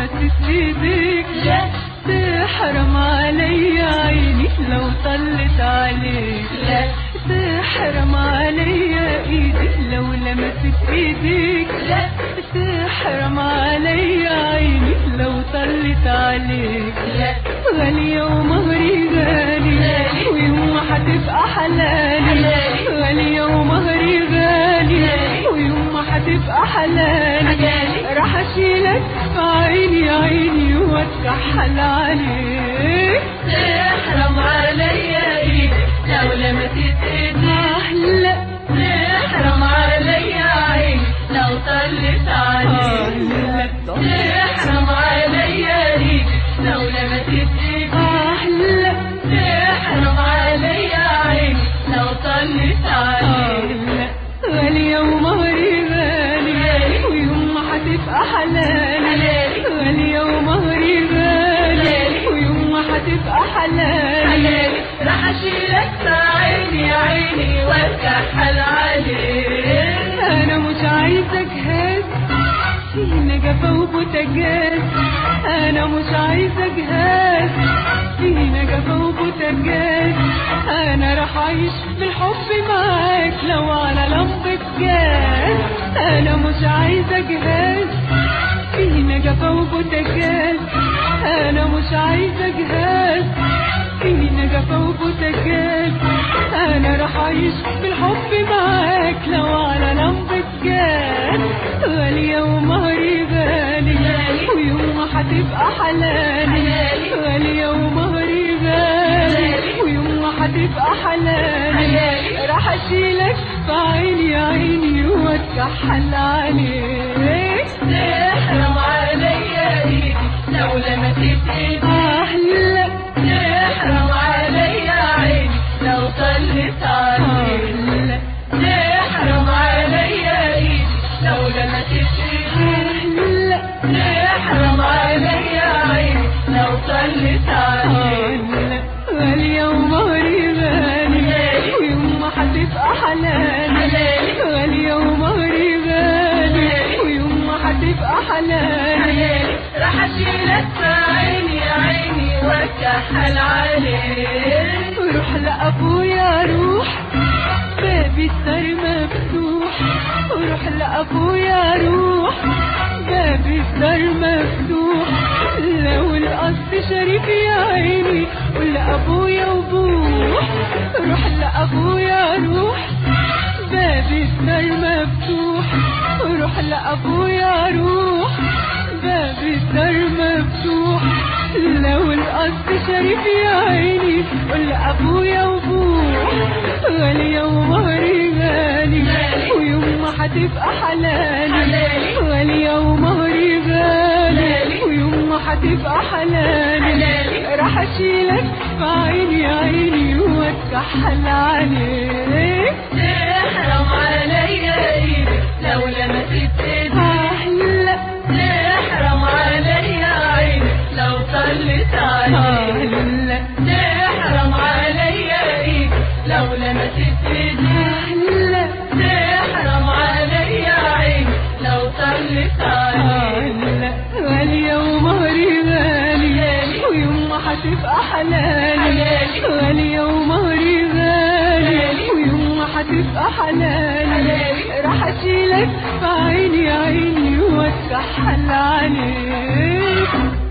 لمست ايديك لا تحرم علي عيني لو طلت عليك لا تحرم علي ايدي لو لمست ايديك لا تحرم علي عيني لو طلت عليك لا غالية ومهري غالي غالي. ويوم ما هتبقى حلالي حلالي. غالية ومهري غالي غالي. ويوم ما هتبقى حلالي حلالي. راح اشيلك في عيني عيني واتكحل عليك تحرم عليا ايدك لو لمست ايدك احلى تحرم عليا عيني لو طلت عليك تحرم عليا ريدك لو لمست ايدك احلى تحرم عليا عيني لو طلت عليك احلى غالية ومهري غالي غالي. ويوم ما هتبقى حلالي حلالي. غالية ومهري غالي غالي. ويوم ما هتبقى حلالي حلالي راح اشيلك في عيني عيني واتكحل عليك انا مش عايزة جهاز فينا جفا وبوتاجاز انا مش عايزة جهاز فينا جفا وبوتاجاز انا راح اعيش بالحب معاك لو على لمبة جاز انا مش عايزة جهاز فينا جفا وبوتاجاز انا مش عايزة جهاز فينا جفا وبوتاجاز انا راح اعيش بالحب معاك لو على لمبة جاز غالية ومهري غالي غالي. ويوم ما هتبقى حلالي حلالي. غالية ومهري غالي غالي. ويوم ما هتبقى حلالي حلالي. راح اشيلك في عيني عيني واتكحل عليك تحرم عليا ايدك لو لمست ايدك احلى تحرم عليا عيني لو طلت عليك احلى تحرم عليا ايدك لو لمست ايدك احلى تحرم عليا عيني لو طلت عليك احلى غالية ومهري غالي غالي. ويوم ما هتبقى حلالي حلالي. غالية ومهري غالي غالي. ويوم ما هتبقى حلالي حلالي راح اشيلك في عيني عيني واتكحل عليك روح لأبويا روح بابي السر مفتوح روح لأبويا روح بابي السر مفتوح لو القصد شريف يا عيني ولأبويا وبوح روح لأبويا روح بابي السر مفتوح روح لأبويا روح بابي السر مفتوح لو القصد شريف يا عيني قول لأبويا وبوح غالية ومهري غالي غالي. ويوم ما هتبقى حلالي حلالي. غالية ومهري غالي غالي. ويوم ما هتبقى حلالي حلالي. راح اشيلك في عيني عيني واتكحل عليك تحرم عليا ايدك لو لمست ايدك احلى تحرم عليا عيني لو طلت عليك احلى تحرم عليا ايدك لو لمست ايدك احلى تحرم عليا عيني لو طلت عليك احلى غالية ومهري غالي غالي. ويوم ما هتبقى حلالي حلالي. غالية ومهري غالي غالي. ويوم ما هتبقى حلالي حلالي. راح اشيلك في عيني عيني واتكحل عليك